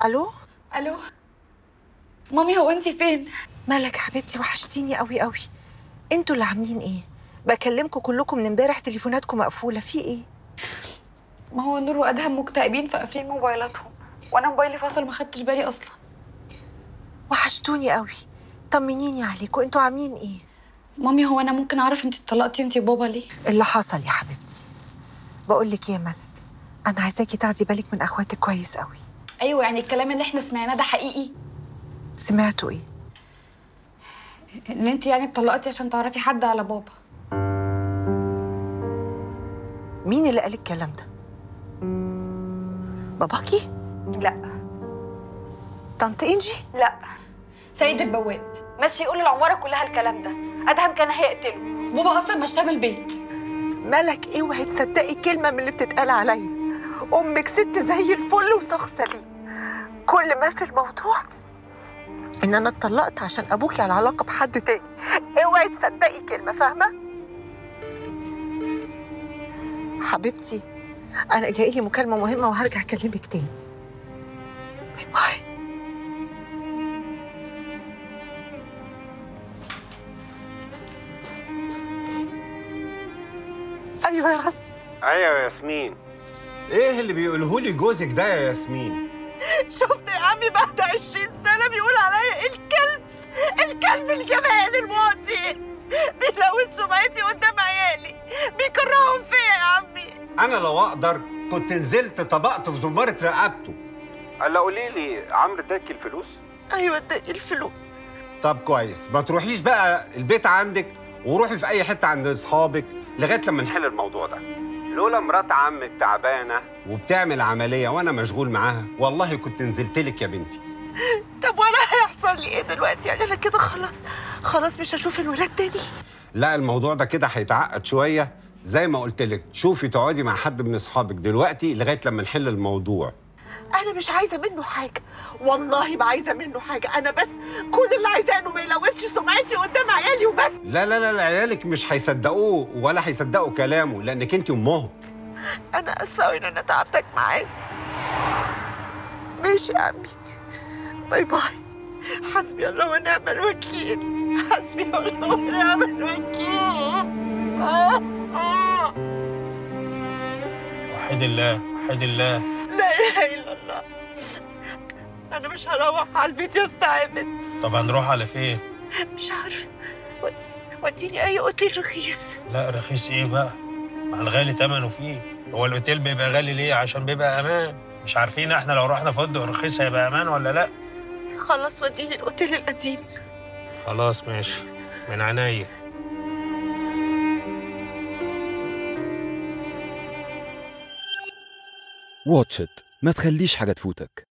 الو الو مامي هو انت فين مالك يا حبيبتي وحشتيني قوي قوي انتوا اللي عاملين ايه بكلمكم كلكم من امبارح تليفوناتكم مقفوله في ايه ما هو نور وادهم مكتئبين فقافلين موبايلاتهم وانا موبايلي فاصل ما خدتش بالي اصلا وحشتوني قوي طمنيني عليكم انتوا عاملين ايه مامي هو انا ممكن اعرف انت اتطلقتي انت وبابا ليه اللي حصل يا حبيبتي بقول لك ايه يا ملك انا عايزاكي تاخدي بالك من اخواتك كويس قوي ايوه يعني الكلام اللي احنا سمعناه ده حقيقي سمعتوا ايه ان انت يعني اتطلقتي عشان تعرفي حد على بابا مين اللي قال الكلام ده باباكي لا طنط انجي لا سيد البواب ماشي يقول للعماره كلها الكلام ده ادهم كان هيقتله بابا اصلا مشاه من البيت ملك اوعي تصدقي كلمه من اللي بتتقال عليا امك ست زي الفل وشخص سليم كل ما في الموضوع ان انا اتطلقت عشان ابوكي على علاقه بحد تاني اوعي تصدقي كلمه فاهمه حبيبتي انا جاي لي مكالمه مهمه وهرجع اكلمك تاني باي باي ايوه يا رب ايوه يا ياسمين ايه اللي بيقوله لي جوزك ده يا ياسمين شفت يا عمي بعد 20 سنة بيقول عليا الكلب الكلب الجبان المعطي بيلوث سمعتي قدام عيالي بيكرههم فيا يا عمي انا لو اقدر كنت نزلت طبقت في زمارة رقبته الا قولي لي عمرو اداكي الفلوس ايوه اداني الفلوس طب كويس ما تروحيش بقى البيت عندك وروحي في اي حته عند اصحابك لغايه لما نحل الموضوع ده لولا مرات عمك تعبانه وبتعمل عمليه وانا مشغول معاها والله كنت نزلت لك يا بنتي طب وانا هيحصل لي ايه دلوقتي يعني انا كده خلاص خلاص مش هشوف الولاد تاني لا الموضوع ده كده هيتعقد شويه زي ما قلت لك شوفي تقعدي مع حد من اصحابك دلوقتي لغايه لما نحل الموضوع انا مش عايزه منه حاجه والله ما عايزه منه حاجه انا بس كل اللي عايزاه انه ما يلوثش سمعتي قدام عيالي وبس لا لا لا لا، عيالك مش هيصدقوه ولا هيصدقوا كلامه لانك انت امهم انا اسفه قوي ان انا تعبتك معاك ماشي يا عمي باي باي حسبي الله ونعم الوكيل حسبي الله ونعم الوكيل آه آه. وحد الله وحد الله لا اله الا الله انا مش هروح على البيت يا أستاذ عابد طب هنروح على فين؟ مش عارفه ودي- وديني اي اوتيل رخيص لا رخيص ايه بقى؟ مع الغالي تمنه فيه هو الاوتيل بيبقى غالي ليه؟ عشان بيبقى امان مش عارفين احنا لو رحنا فندق رخيص هيبقى امان ولا لا؟ خلاص وديني الاوتيل القديم خلاص ماشي من عينيا واتش إت ما تخليش حاجة تفوتك